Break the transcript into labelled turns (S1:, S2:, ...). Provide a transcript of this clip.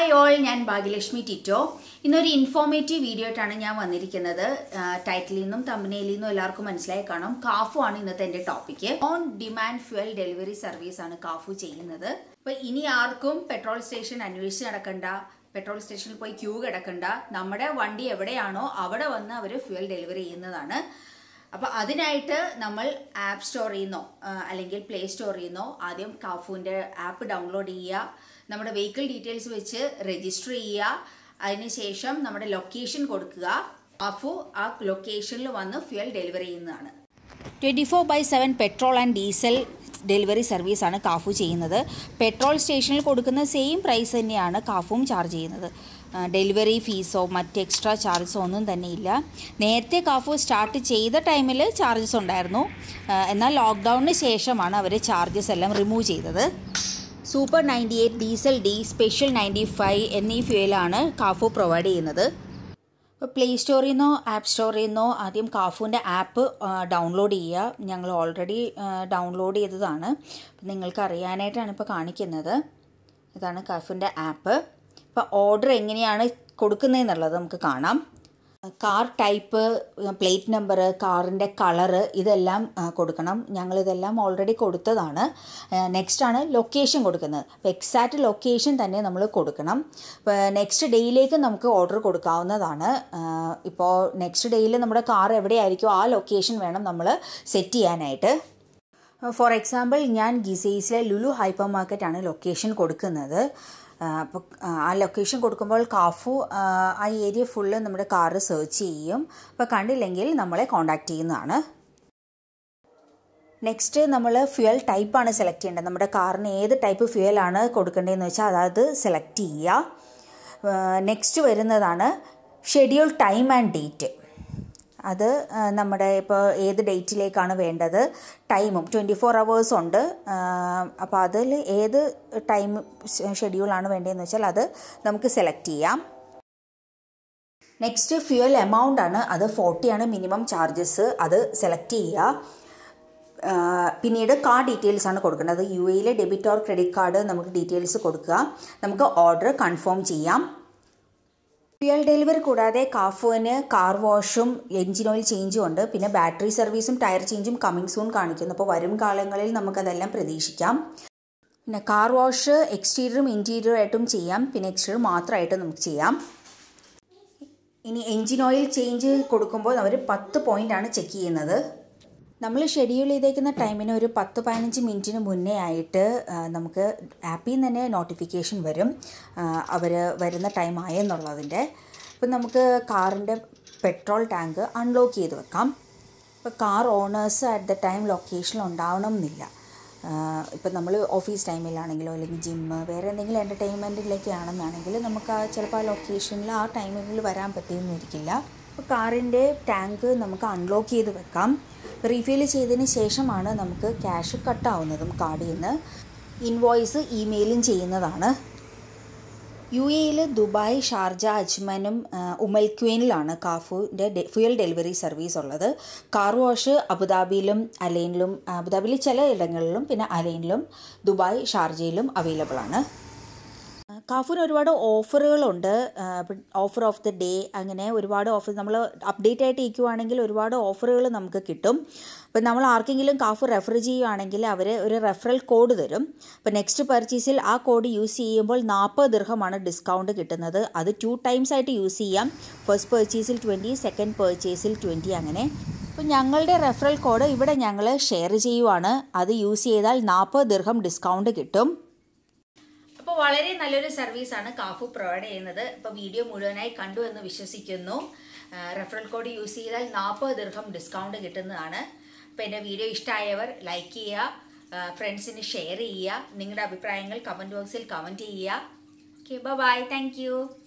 S1: hi all ഞാൻ ഭാഗ്യലക്ഷ്മി ടിറ്റോ ഇന്നൊരു informative video ആയിട്ടാണ് ഞാൻ വന്നിരിക്കുന്നത് ടൈറ്റിലിൽ നിന്നും തമ്പനയിൽ നിന്നും എല്ലാവർക്കും മനസ്സിലായി കാണും കാഫു ആണ് ഇന്നത്തെ എൻ്റെ topic on demand fuel delivery service ആണ് കാഫു ചെയ്യുന്നത് അപ്പൊ ഇനി ആർക്കും പെട്രോൾ സ്റ്റേഷൻ അന്വേഷിച്ച് നടക്കണ്ട പെട്രോൾ സ്റ്റേഷനിൽ പോയി ക്യൂ കിടക്കണ്ട നമ്മുടെ വണ്ടി എവിടെയാണോ അവിടെ വന്ന് അവർ ഫ്യുവൽ ഡെലിവറി ചെയ്യുന്നതാണ് അപ്പോൾ അതിനായിട്ട് നമ്മൾ ആപ്പ് സ്റ്റോറിൽ നിന്നോ അല്ലെങ്കിൽ പ്ലേ സ്റ്റോറിൽ നിന്നോ ആദ്യം കാഫുവിൻ്റെ ആപ്പ് ഡൗൺലോഡ് ചെയ്യുക നമ്മുടെ വെഹിക്കിൾ ഡീറ്റെയിൽസ് വെച്ച് രജിസ്റ്റർ ചെയ്യുക അതിനുശേഷം നമ്മുടെ ലൊക്കേഷൻ കൊടുക്കുക കാഫു ആ ലൊക്കേഷനിൽ വന്ന് ഫ്യുവൽ ഡെലിവറി ചെയ്യുന്നതാണ് twenty four by seven petrol and diesel delivery സർവീസാണ് കാഫു ചെയ്യുന്നത് പെട്രോൾ സ്റ്റേഷനിൽ കൊടുക്കുന്ന സെയിം പ്രൈസ് തന്നെയാണ് കാഫും ചാർജ് ചെയ്യുന്നത് ഡെലിവറി ഫീസോ മറ്റ് എക്സ്ട്രാ ചാർജസോ ഒന്നും തന്നെ ഇല്ല നേരത്തെ കാഫു സ്റ്റാർട്ട് ചെയ്ത ടൈമിൽ ചാർജസ് ഉണ്ടായിരുന്നു എന്നാൽ ലോക്ക്ഡൗണിന് ശേഷമാണ് അവർ ചാർജസ് എല്ലാം റിമൂവ് ചെയ്തത് super ninety eight diesel D special ninety five എന്നീ ഫ്യൂലാണ് കാഫു പ്രൊവൈഡ് ചെയ്യുന്നത് ഇപ്പോൾ പ്ലേ സ്റ്റോറിൽ നിന്നോ ആപ്പ് സ്റ്റോറിൽ നിന്നോ ആദ്യം കാഫുവിൻ്റെ ആപ്പ് ഡൗൺലോഡ് ചെയ്യുക ഞങ്ങൾ ഓൾറെഡി ഡൗൺലോഡ് ചെയ്തതാണ് നിങ്ങൾക്ക് അറിയാനായിട്ടാണ് ഇപ്പോൾ കാണിക്കുന്നത് ഇതാണ് കാഫുവിൻ്റെ ആപ്പ് ഇപ്പോൾ ഓർഡർ എങ്ങനെയാണ് കൊടുക്കുന്നതെന്നുള്ളത് നമുക്ക് കാണാം കാർ ടൈപ്പ് പ്ലേറ്റ് നമ്പർ കാറിൻ്റെ കളറ് ഇതെല്ലാം കൊടുക്കണം ഞങ്ങളിതെല്ലാം ഓൾറെഡി കൊടുത്തതാണ് നെക്സ്റ്റ് ആണ് ലൊക്കേഷൻ കൊടുക്കുന്നത് അപ്പോൾ എക്സാക്റ്റ് ലൊക്കേഷൻ തന്നെ നമ്മൾ കൊടുക്കണം ഇപ്പോൾ നെക്സ്റ്റ് ഡേയിലേക്ക് നമുക്ക് ഓർഡർ കൊടുക്കാവുന്നതാണ് ഇപ്പോൾ നെക്സ്റ്റ് ഡേയിൽ നമ്മുടെ കാർ എവിടെയായിരിക്കും ആ ലൊക്കേഷൻ വേണം നമ്മൾ സെറ്റ് ചെയ്യാനായിട്ട് ഫോർ എക്സാമ്പിൾ ഞാൻ ഗിസൈസിലെ ലുലു ഹൈപ്പർ മാർക്കറ്റാണ് ലൊക്കേഷൻ കൊടുക്കുന്നത് അപ്പോൾ ആ ലൊക്കേഷൻ കൊടുക്കുമ്പോൾ കാഫു ആ ഏരിയ ഫുള്ള് നമ്മുടെ കാറ് സെർച്ച് ചെയ്യും അപ്പോൾ കണ്ടില്ലെങ്കിൽ നമ്മളെ കോണ്ടാക്ട് ചെയ്യുന്നതാണ് നെക്സ്റ്റ് നമ്മൾ ഫ്യുവൽ ടൈപ്പാണ് സെലക്ട് ചെയ്യേണ്ടത് നമ്മുടെ കാറിന് ഏത് ടൈപ്പ് ഫ്യുവലാണ് കൊടുക്കേണ്ടതെന്ന് വെച്ചാൽ അതായത് സെലക്ട് ചെയ്യുക നെക്സ്റ്റ് വരുന്നതാണ് ഷെഡ്യൂൾ ടൈം ആൻഡ് ഡേറ്റ് അത് നമ്മുടെ ഇപ്പോൾ ഏത് ഡേറ്റിലേക്കാണ് വേണ്ടത് ടൈമും ട്വൻറ്റി ഫോർ അവേഴ്സ് ഉണ്ട് അപ്പോൾ അതിൽ ഏത് ടൈം ഷെഡ്യൂളാണ് വേണ്ടതെന്ന് വെച്ചാൽ അത് നമുക്ക് സെലക്ട് ചെയ്യാം നെക്സ്റ്റ് ഫ്യൂവൽ എമൗണ്ട് ആണ് അത് ഫോർട്ടിയാണ് മിനിമം ചാർജസ് അത് സെലക്ട് ചെയ്യുക പിന്നീട് കാർഡ് ഡീറ്റെയിൽസ് ആണ് കൊടുക്കേണ്ടത് യു എയിലെ ഡെബിറ്റ് ഓർ ക്രെഡിറ്റ് കാർഡ് നമുക്ക് ഡീറ്റെയിൽസ് കൊടുക്കുക നമുക്ക് ഓർഡർ കൺഫേം ചെയ്യാം ഫ്യൂൽ ഡെലിവറി കൂടാതെ കാഫുവിന് കാർ വാഷും എൻജിൻ ഓയിൽ ചേഞ്ചും ഉണ്ട് പിന്നെ ബാറ്ററി സർവീസും ടയർ ചേഞ്ചും കമ്മിങ് സൂൺ കാണിക്കുന്നു അപ്പോൾ വരും കാലങ്ങളിൽ നമുക്കതെല്ലാം പ്രതീക്ഷിക്കാം പിന്നെ കാർ വാഷ് എക്സ്റ്റീരിയറും ഇൻറ്റീരിയറും ആയിട്ടും ചെയ്യാം പിന്നെ എക്സ്റ്റീരിയർ മാത്രമായിട്ട് നമുക്ക് ചെയ്യാം ഇനി എൻജിൻ ഓയിൽ ചേഞ്ച് കൊടുക്കുമ്പോൾ അവർ പത്ത് പോയിൻ്റാണ് ചെക്ക് ചെയ്യുന്നത് നമ്മൾ ഷെഡ്യൂൾ ചെയ്തേക്കുന്ന ടൈമിന് ഒരു പത്ത് പതിനഞ്ച് മിനിറ്റിന് മുന്നേ ആയിട്ട് നമുക്ക് ആപ്പിൽ നിന്ന് തന്നെ നോട്ടിഫിക്കേഷൻ വരും അവർ വരുന്ന ടൈം ആയെന്നുള്ളതിൻ്റെ അപ്പം നമുക്ക് കാറിൻ്റെ പെട്രോൾ ടാങ്ക് അൺലോക്ക് ചെയ്ത് വെക്കാം ഇപ്പോൾ car owners at the time ലൊക്കേഷനിൽ ഉണ്ടാവണം എന്നില്ല ഇപ്പം നമ്മൾ ഓഫീസ് ടൈമിലാണെങ്കിലോ അല്ലെങ്കിൽ ജിമ്മ് വേറെ എന്തെങ്കിലും എൻ്റർടൈൻമെൻറ്റിലേക്ക് ആണെന്നാണെങ്കിൽ നമുക്ക് ആ ചിലപ്പോൾ ആ ലൊക്കേഷനിൽ ആ ടൈമിൽ വരാൻ പറ്റിയെന്നിരിക്കില്ല അപ്പോൾ കാറിൻ്റെ ടാങ്ക് നമുക്ക് അൺലോക്ക് ചെയ്ത് വെക്കാം റീഫിൽ ചെയ്തതിന് ശേഷമാണ് നമുക്ക് ക്യാഷ് കട്ടാവുന്നതും കാർഡിൽ നിന്ന് ഇൻവോയ്സ് ഇമെയിലും ചെയ്യുന്നതാണ് യു എയിൽ ദുബായ് ഷാർജ അജ്മനും ഉമൽക്വേനിലാണ് കാഫുവിൻ്റെ ഫ്യൂൽ ഡെലിവറി സർവീസ് ഉള്ളത് കാർ വാഷ് അബുദാബിയിലും അലൈനിലും അബുദാബിയിൽ ചില ഇടങ്ങളിലും പിന്നെ അലൈനിലും ദുബായ് ഷാർജയിലും അവൈലബിൾ ആണ് കാഫുവിന് ഒരുപാട് ഓഫറുകളുണ്ട് ഓഫർ ഓഫ് ദ ഡേ അങ്ങനെ ഒരുപാട് ഓഫർ നമ്മൾ അപ്ഡേറ്റ് ആയിട്ട് ഇരിക്കുവാണെങ്കിൽ ഒരുപാട് ഓഫറുകൾ നമുക്ക് കിട്ടും അപ്പം നമ്മൾ ആർക്കെങ്കിലും കാഫു റെഫർ ചെയ്യുവാണെങ്കിൽ അവർ ഒരു റെഫറൽ കോഡ് തരും അപ്പോൾ നെക്സ്റ്റ് പർച്ചേസിൽ ആ കോഡ് യൂസ് ചെയ്യുമ്പോൾ നാൽപ്പത് ദീർഘമാണ് ഡിസ്കൗണ്ട് കിട്ടുന്നത് അത് ടു ടൈംസ് ആയിട്ട് യൂസ് ചെയ്യാം ഫസ്റ്റ് പർച്ചേസിൽ ട്വൻറ്റി സെക്കൻഡ് പർച്ചേസിൽ ട്വൻറ്റി അങ്ങനെ അപ്പോൾ ഞങ്ങളുടെ റെഫറൽ കോഡ് ഇവിടെ ഞങ്ങൾ ഷെയർ ചെയ്യുവാണ് അത് യൂസ് ചെയ്താൽ നാൽപ്പത് ദീർഘം ഡിസ്കൗണ്ട് കിട്ടും അപ്പോൾ വളരെ നല്ലൊരു സർവീസാണ് കാഫു പ്രൊവൈഡ് ചെയ്യുന്നത് ഇപ്പോൾ വീഡിയോ മുഴുവനായി കണ്ടു എന്ന് വിശ്വസിക്കുന്നു റെഫറൽ കോഡ് യൂസ് ചെയ്താൽ നാൽപ്പത് ദീർഘം ഡിസ്കൗണ്ട് കിട്ടുന്നതാണ് അപ്പോൾ എൻ്റെ വീഡിയോ ഇഷ്ടമായവർ ലൈക്ക് ചെയ്യുക ഫ്രണ്ട്സിന് ഷെയർ ചെയ്യുക നിങ്ങളുടെ അഭിപ്രായങ്ങൾ കമൻറ്റ് ബോക്സിൽ കമൻറ്റ് ചെയ്യുക ഓക്കെ ബൈ താങ്ക്